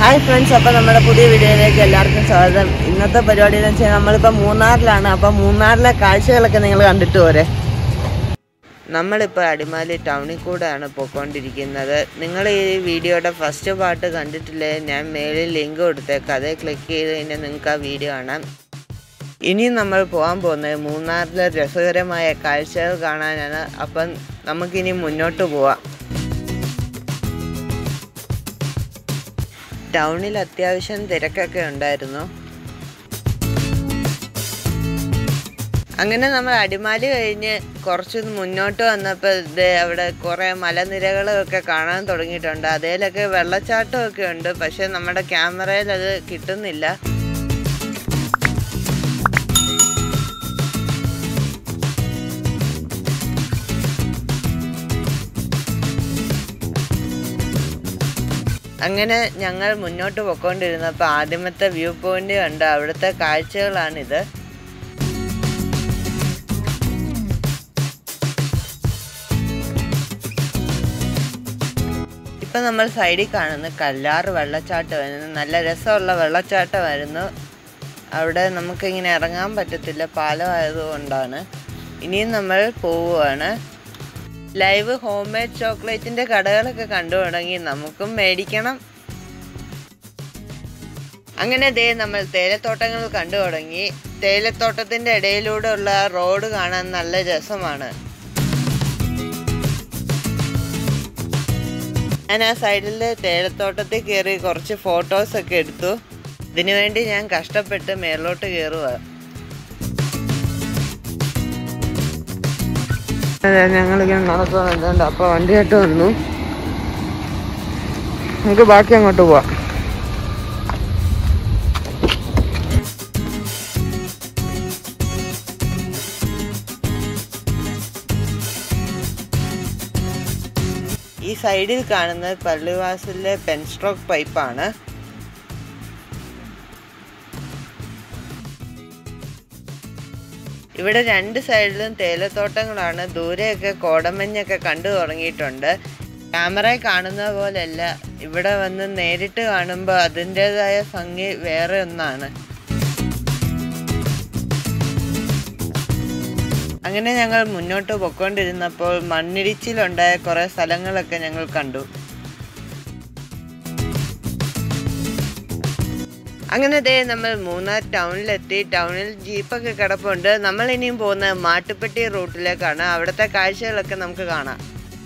hi friends അപ്പോൾ നമ്മുടെ പുതിയ വീഡിയോയിലേക്ക് എല്ലാവർക്കും സ്വാഗതം ഇന്നത്തെ പരിപാടി എന്ന് വെച്ചാൽ നമ്മളിപ്പോൾ മൂന്നാറിലാണ് അപ്പോൾ മൂന്നാറിലെ കാഴ്ചകളൊക്കെ നിങ്ങൾ കണ്ടിട്ട് പോരെ നമ്മളിപ്പോൾ അടിമാലി ടൗണിൽ കൂടെയാണ് പോയിക്കൊണ്ടിരിക്കുന്നത് നിങ്ങൾ ഈ വീഡിയോയുടെ ഫസ്റ്റ് പാർട്ട് കണ്ടിട്ടില്ലേ ഞാൻ മേളിൽ ലിങ്ക് കൊടുത്തേക്കാം അതേ ക്ലിക്ക് ചെയ്ത് കഴിഞ്ഞാൽ നിങ്ങൾക്ക് ആ വീഡിയോ കാണാം ഇനി നമ്മൾ പോകാൻ പോകുന്നത് മൂന്നാറിലെ രസകരമായ കാഴ്ചകൾ കാണാനാണ് അപ്പം നമുക്കിനി മുന്നോട്ട് പോവാം ടൗണിൽ അത്യാവശ്യം തിരക്കൊക്കെ ഉണ്ടായിരുന്നു അങ്ങനെ നമ്മൾ അടിമാലി കഴിഞ്ഞ് കുറച്ച് മുന്നോട്ട് വന്നപ്പോൾ ഇത് അവിടെ കുറേ മലനിരകളൊക്കെ കാണാൻ തുടങ്ങിയിട്ടുണ്ട് അതേലൊക്കെ വെള്ളച്ചാട്ടമൊക്കെ ഉണ്ട് പക്ഷെ നമ്മുടെ ക്യാമറയിൽ അത് കിട്ടുന്നില്ല അങ്ങനെ ഞങ്ങൾ മുന്നോട്ട് പോയിക്കൊണ്ടിരുന്നപ്പോൾ ആദ്യമത്തെ വ്യൂ പോയിന്റ് കണ്ട് അവിടുത്തെ കാഴ്ചകളാണിത് ഇപ്പം നമ്മൾ സൈഡിൽ കാണുന്ന കല്ലാറ് വെള്ളച്ചാട്ടമായിരുന്നു നല്ല രസമുള്ള വെള്ളച്ചാട്ടമായിരുന്നു അവിടെ നമുക്കിങ്ങനെ ഇറങ്ങാൻ പറ്റത്തില്ല പാലമായതുകൊണ്ടാണ് ഇനിയും നമ്മൾ പോവുകയാണ് ലൈവ് ഹോം മെയ്ഡ് ചോക്ലേറ്റിന്റെ കടകളൊക്കെ കണ്ടു തുടങ്ങി നമുക്കും മേടിക്കണം അങ്ങനെ ദേ നമ്മൾ തേയിലത്തോട്ടങ്ങൾ കണ്ടു തുടങ്ങി തേയിലത്തോട്ടത്തിന്റെ ഇടയിലൂടെ ഉള്ള റോഡ് കാണാൻ നല്ല രസമാണ് ഞാൻ ആ സൈഡിൽ തേയിലത്തോട്ടത്തിൽ കയറി കുറച്ച് ഫോട്ടോസ് ഒക്കെ എടുത്തു ഇതിനു വേണ്ടി ഞാൻ കഷ്ടപ്പെട്ട് മേലോട്ട് കയറുക അതെ ഞങ്ങളിങ്ങനെ നടക്കുന്നുണ്ട് അപ്പോൾ വണ്ടിയായിട്ട് വന്നു നമുക്ക് ബാക്കി അങ്ങോട്ട് പോവാം ഈ സൈഡിൽ കാണുന്നത് പള്ളിവാസലിലെ പെൻസ്ട്രോക്ക് പൈപ്പാണ് ഇവിടെ രണ്ട് സൈഡിലും തേയിലത്തോട്ടങ്ങളാണ് ദൂരെയൊക്കെ കോടമഞ്ഞൊക്കെ കണ്ടു തുടങ്ങിയിട്ടുണ്ട് ക്യാമറയിൽ കാണുന്ന പോലെയല്ല ഇവിടെ വന്ന് നേരിട്ട് കാണുമ്പോൾ അതിൻ്റെതായ ഭംഗി വേറെ ഒന്നാണ് അങ്ങനെ ഞങ്ങൾ മുന്നോട്ട് പൊയ്ക്കൊണ്ടിരുന്നപ്പോൾ മണ്ണിടിച്ചിലുണ്ടായ കുറേ സ്ഥലങ്ങളൊക്കെ ഞങ്ങൾ കണ്ടു അങ്ങനെ ദേ നമ്മൾ മൂന്നാർ ടൗണിലെത്തി ടൗണിൽ ജീപ്പൊക്കെ കിടപ്പുണ്ട് നമ്മൾ ഇനിയും പോകുന്നത് മാട്ടുപ്പെട്ടി റൂട്ടിലേക്കാണ് അവിടുത്തെ കാഴ്ചകളൊക്കെ നമുക്ക് കാണാം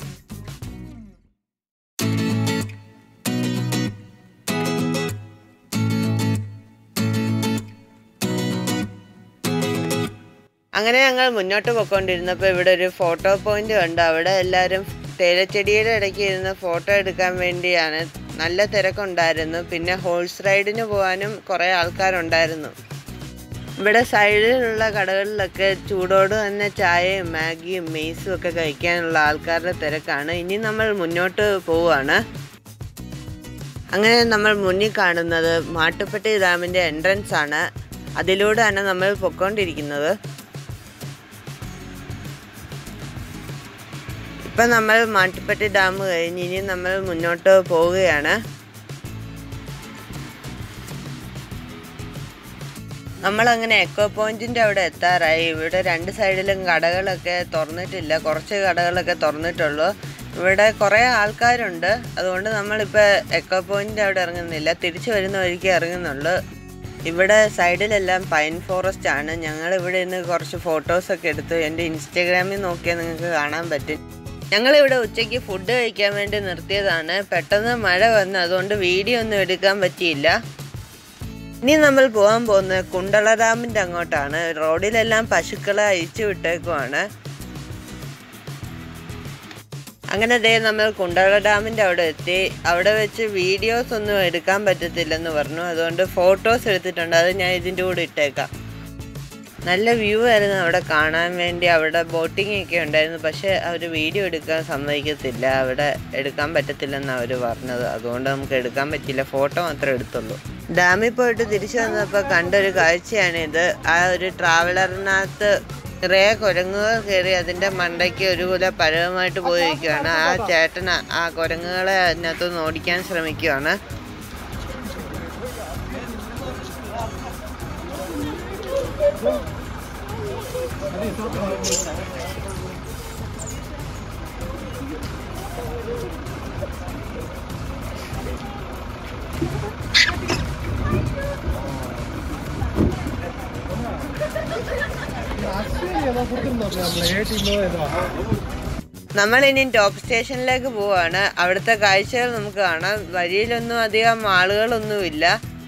അങ്ങനെ ഞങ്ങൾ മുന്നോട്ട് പോയിക്കൊണ്ടിരുന്നപ്പോൾ ഇവിടെ ഒരു ഫോട്ടോ പോയിന്റ് കണ്ട് അവിടെ എല്ലാവരും തേയിലച്ചെടിയുടെ ഇടയ്ക്ക് ഇരുന്ന് ഫോട്ടോ എടുക്കാൻ വേണ്ടിയാണ് നല്ല തിരക്കുണ്ടായിരുന്നു പിന്നെ ഹോഴ്സ് റൈഡിന് പോകാനും കുറേ ആൾക്കാരുണ്ടായിരുന്നു ഇവിടെ സൈഡിലുള്ള കടകളിലൊക്കെ ചൂടോട് തന്നെ ചായയും മാഗിയും മെയ്സും ഒക്കെ കഴിക്കാനുള്ള ആൾക്കാരുടെ തിരക്കാണ് ഇനി നമ്മൾ മുന്നോട്ട് പോവുകയാണ് അങ്ങനെ നമ്മൾ മുന്നിൽ കാണുന്നത് മാട്ടുപ്പെട്ടി ഡാമിൻ്റെ എൻട്രൻസ് ആണ് അതിലൂടെയാണ് നമ്മൾ പൊയ്ക്കൊണ്ടിരിക്കുന്നത് ഇപ്പം നമ്മൾ മാട്ടുപ്പെട്ടി ഡാം കഴിഞ്ഞ് ഇനി നമ്മൾ മുന്നോട്ട് പോവുകയാണ് നമ്മളങ്ങനെ എക്കോ പോയിന്റിന്റെ അവിടെ എത്താറായി ഇവിടെ രണ്ട് സൈഡിലും കടകളൊക്കെ തുറന്നിട്ടില്ല കുറച്ച് കടകളൊക്കെ തുറന്നിട്ടുള്ളൂ ഇവിടെ കുറേ ആൾക്കാരുണ്ട് അതുകൊണ്ട് നമ്മളിപ്പോൾ എക്കോ പോയിന്റിന്റെ അവിടെ ഇറങ്ങുന്നില്ല തിരിച്ചു വരുന്ന വഴിക്ക് ഇറങ്ങുന്നുള്ളൂ ഇവിടെ സൈഡിലെല്ലാം പൈൻ ഫോറസ്റ്റ് ആണ് ഞങ്ങൾ ഇവിടെ നിന്ന് കുറച്ച് ഫോട്ടോസൊക്കെ എടുത്തു എൻ്റെ ഇൻസ്റ്റാഗ്രാമിൽ നോക്കിയാൽ നിങ്ങൾക്ക് കാണാൻ പറ്റും ഞങ്ങളിവിടെ ഉച്ചയ്ക്ക് ഫുഡ് കഴിക്കാൻ വേണ്ടി നിർത്തിയതാണ് പെട്ടെന്ന് മഴ വന്നു അതുകൊണ്ട് വീഡിയോ ഒന്നും എടുക്കാൻ പറ്റിയില്ല ഇനി നമ്മൾ പോകാൻ പോകുന്നത് കുണ്ടള ഡാമിൻ്റെ അങ്ങോട്ടാണ് റോഡിലെല്ലാം പശുക്കളെ അഴിച്ചു വിട്ടേക്കുവാണ് അങ്ങനെ ദേ നമ്മൾ കുണ്ടള ഡാമിൻ്റെ അവിടെ എത്തി അവിടെ വെച്ച് വീഡിയോസ് ഒന്നും എടുക്കാൻ പറ്റത്തില്ലെന്ന് പറഞ്ഞു അതുകൊണ്ട് ഫോട്ടോസ് എടുത്തിട്ടുണ്ട് അത് ഞാൻ ഇതിൻ്റെ കൂടെ ഇട്ടേക്കാം നല്ല വ്യൂ ആയിരുന്നു അവിടെ കാണാൻ വേണ്ടി അവിടെ ബോട്ടിംഗ് ഒക്കെ ഉണ്ടായിരുന്നു പക്ഷേ അവർ വീഡിയോ എടുക്കാൻ സമ്മതിക്കത്തില്ല അവിടെ എടുക്കാൻ പറ്റത്തില്ലെന്നാണ് അവർ പറഞ്ഞത് അതുകൊണ്ട് നമുക്ക് എടുക്കാൻ പറ്റില്ല ഫോട്ടോ മാത്രമേ എടുത്തുള്ളൂ ഡാമിൽ പോയിട്ട് തിരിച്ചു വന്നപ്പോൾ കണ്ടൊരു കാഴ്ചയാണിത് ആ ഒരു ട്രാവലറിനകത്ത് നിറയെ കുരങ്ങുകൾ കയറി അതിൻ്റെ മണ്ടയ്ക്ക് ഒരു കുല പഴവുമായിട്ട് പോയിരിക്കുകയാണ് ആ ചേട്ടൻ ആ കുരങ്ങുകളെ അതിനകത്തുനിന്ന് ഓടിക്കാൻ ശ്രമിക്കുകയാണ് നമ്മൾ ഇനി ടോപ്പ് സ്റ്റേഷനിലേക്ക് പോവാണ് അവിടുത്തെ കാഴ്ചകൾ നമുക്ക് കാണാം വഴിയിലൊന്നും അധികം ആളുകളൊന്നുമില്ല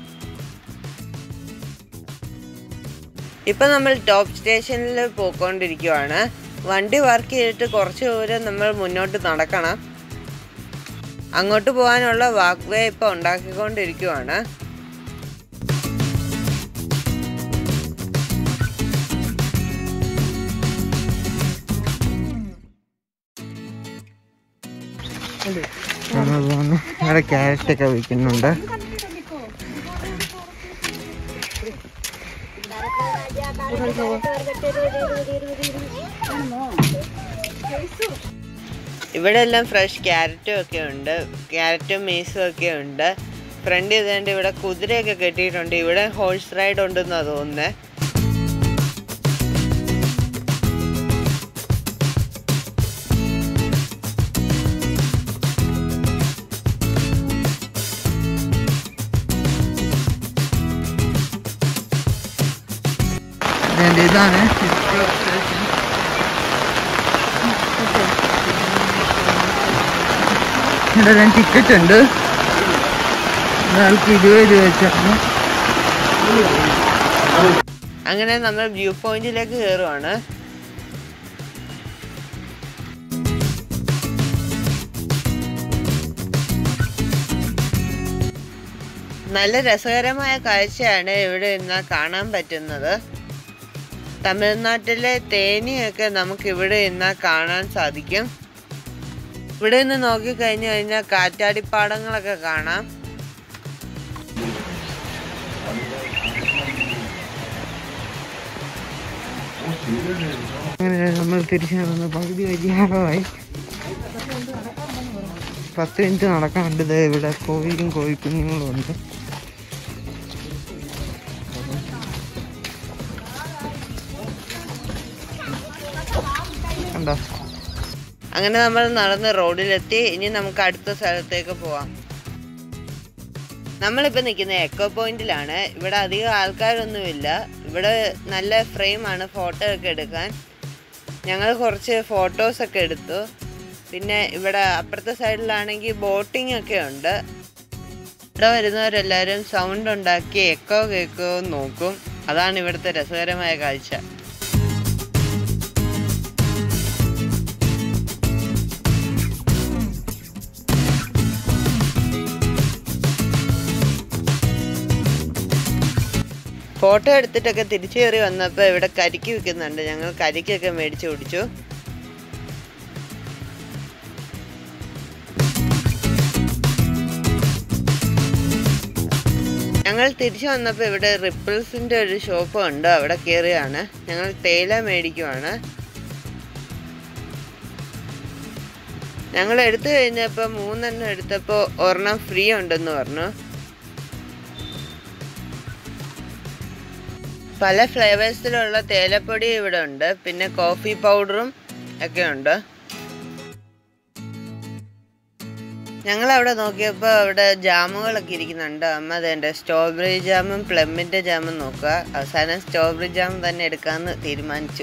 ഇപ്പൊ നമ്മൾ ടോപ്പ് സ്റ്റേഷനിൽ പോയിക്കൊണ്ടിരിക്കുവാണ് വണ്ടി വർക്ക് ചെയ്തിട്ട് കുറച്ച് ദൂരം നമ്മൾ മുന്നോട്ട് നടക്കണം അങ്ങോട്ട് പോകാനുള്ള വാക്ക് വേ ഇപ്പൊ ഉണ്ടാക്കിക്കൊണ്ടിരിക്കുവാണ് നമ്മൾ പോകുന്നു ഇവിടെ ക്യാരറ്റ് ഒക്കെ വിൽക്കുന്നുണ്ട് ഇവിടെ എല്ലാം ഫ്രഷ് ക്യാരറ്റും ഒക്കെ ഉണ്ട് ക്യാരറ്റും മീസും ഒക്കെ ഉണ്ട് ഫ്രണ്ട് ചെയ്തേണ്ട ഇവിടെ കുതിരയൊക്കെ കെട്ടിയിട്ടുണ്ട് ഇവിടെ ഹോഴ്സ് റൈഡ് ഉണ്ടെന്നാ തോന്നുന്നത് ഇതിന്റെ ഇതാണ് ഇവിടെ രണ്ട് ടിക്കറ്റ് ഉണ്ട് ഒരാൾക്ക് ഇരുപത് രൂപ വെച്ചാണ് അങ്ങനെ നമ്മൾ വ്യൂ പോയിന്റിലേക്ക് കയറുവാണ് നല്ല രസകരമായ കാഴ്ചയാണ് ഇവിടെ നിന്ന് കാണാൻ പറ്റുന്നത് തമിഴ്നാട്ടിലെ തേനിയൊക്കെ നമുക്ക് ഇവിടെ നിന്ന് കാണാൻ സാധിക്കും ഇവിടെ നിന്ന് നോക്കിക്കഴിഞ്ഞു കഴിഞ്ഞാൽ കാറ്റാടിപ്പാടങ്ങളൊക്കെ കാണാം അങ്ങനെ നമ്മൾ തിരിച്ചു നടന്ന് പകുതി വഴിയാളമായി പത്ത് മിനിറ്റ് നടക്കാനുണ്ട് ദേ ഇവിടെ കോഴിയും കോഴിക്കുഞ്ഞുങ്ങളും ഉണ്ട് കണ്ടോ അങ്ങനെ നമ്മൾ നടന്ന് റോഡിലെത്തി ഇനി നമുക്ക് അടുത്ത സ്ഥലത്തേക്ക് പോവാം നമ്മളിപ്പോൾ നിൽക്കുന്ന എക്കോ പോയിന്റിലാണ് ഇവിടെ അധികം ആൾക്കാരൊന്നുമില്ല ഇവിടെ നല്ല ഫ്രെയിമാണ് ഫോട്ടോ ഒക്കെ എടുക്കാൻ ഞങ്ങൾ കുറച്ച് ഫോട്ടോസ് ഒക്കെ എടുത്തു പിന്നെ ഇവിടെ അപ്പുറത്തെ സൈഡിലാണെങ്കിൽ ബോട്ടിംഗ് ഒക്കെ ഉണ്ട് ഇവിടെ വരുന്നവരെല്ലാവരും സൗണ്ട് ഉണ്ടാക്കി എക്കോ കേക്കോ നോക്കും അതാണ് ഇവിടുത്തെ രസകരമായ കാഴ്ച ഫോട്ടോ എടുത്തിട്ടൊക്കെ തിരിച്ചു കയറി വന്നപ്പോൾ ഇവിടെ കരിക്ക് വിൽക്കുന്നുണ്ട് ഞങ്ങൾ കരിക്കൊക്കെ മേടിച്ച് കുടിച്ചു ഞങ്ങൾ തിരിച്ചു വന്നപ്പോൾ ഇവിടെ റിപ്പിൾസിൻ്റെ ഒരു ഷോപ്പ് ഉണ്ട് അവിടെ കയറിയാണ് ഞങ്ങൾ തേയില മേടിക്കുവാണ് ഞങ്ങൾ എടുത്തു കഴിഞ്ഞപ്പോൾ മൂന്നെണ്ണം എടുത്തപ്പോൾ ഒരെണ്ണം ഫ്രീ ഉണ്ടെന്ന് പറഞ്ഞു പല ഫ്ലേവേഴ്സിലുള്ള തേയിലപ്പൊടി ഇവിടെ ഉണ്ട് പിന്നെ കോഫി പൗഡറും ഒക്കെ ഉണ്ട് ഞങ്ങൾ അവിടെ നോക്കിയപ്പോൾ അവിടെ ജാമുകളൊക്കെ ഇരിക്കുന്നുണ്ട് അമ്മ അതെൻ്റെ സ്ട്രോബെറി ജാമും പ്ലമ്മിൻ്റെ ജാമും നോക്കുക അവസാനം സ്ട്രോബെറി ജാം തന്നെ എടുക്കാമെന്ന് തീരുമാനിച്ചു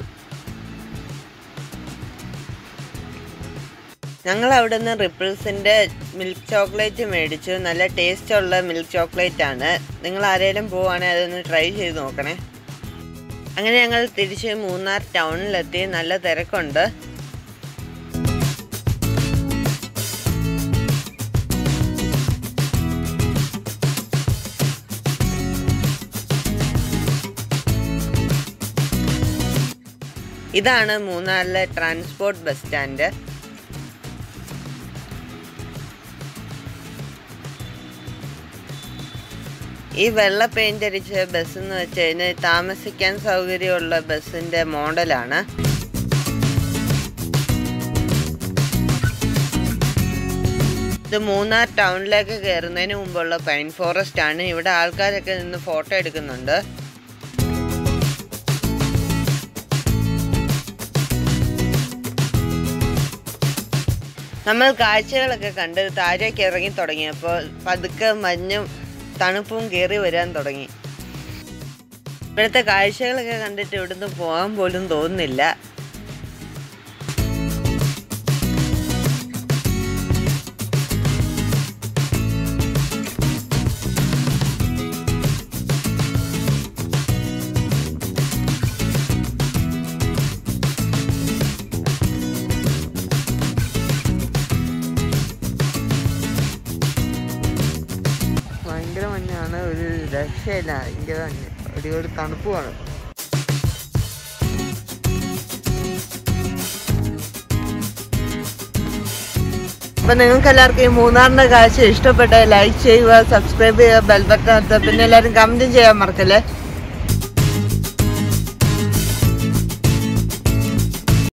ഞങ്ങൾ അവിടെ നിന്ന് റിപ്പിൾസിൻ്റെ മിൽക്ക് ചോക്ലേറ്റ് മേടിച്ചു നല്ല ടേസ്റ്റ് ഉള്ള മിൽക്ക് ചോക്ലേറ്റ് ആണ് നിങ്ങൾ ആരെങ്കിലും പോവുകയാണെങ്കിൽ അതൊന്ന് ട്രൈ ചെയ്ത് നോക്കണേ അങ്ങനെ ഞങ്ങൾ തിരിച്ച് മൂന്നാർ ടൗണിലെത്തി നല്ല തിരക്കുണ്ട് ഇതാണ് മൂന്നാറിലെ ട്രാൻസ്പോർട്ട് ബസ് സ്റ്റാൻഡ് ഈ വെള്ള പെയിന്റ് അടിച്ച ബസ് എന്ന് വെച്ച് കഴിഞ്ഞാൽ താമസിക്കാൻ സൗകര്യമുള്ള ബസ്സിന്റെ മോഡലാണ് ഇത് മൂന്നാർ ടൗണിലേക്ക് കയറുന്നതിന് മുമ്പുള്ള പൈൻ ഫോറസ്റ്റ് ആണ് ഇവിടെ ആൾക്കാരൊക്കെ നിന്ന് ഫോട്ടോ എടുക്കുന്നുണ്ട് നമ്മൾ കാഴ്ചകളൊക്കെ കണ്ട് താഴേക്ക് ഇറങ്ങി തുടങ്ങിയപ്പോൾ പതുക്കെ മഞ്ഞും തണുപ്പും കയറി വരാൻ തുടങ്ങി ഇവിടുത്തെ കാഴ്ചകളൊക്കെ കണ്ടിട്ട് ഇവിടുന്ന് പോകാൻ പോലും തോന്നുന്നില്ല ഭയങ്കര മഞ്ഞാണ് ഒരു രക്ഷയില്ല ഭയങ്കര മഞ്ഞ് അടിപൊളി തണുപ്പുമാണ് അപ്പൊ നിങ്ങൾക്ക് എല്ലാവർക്കും ഈ മൂന്നാറിന്റെ കാഴ്ച ഇഷ്ടപ്പെട്ട ലൈക്ക് ചെയ്യുക സബ്സ്ക്രൈബ് ചെയ്യുക ബെൽ ബട്ടൺ അമർത്തുക പിന്നെ എല്ലാവരും കമന്റും ചെയ്യാൻ മറക്കല്ലേ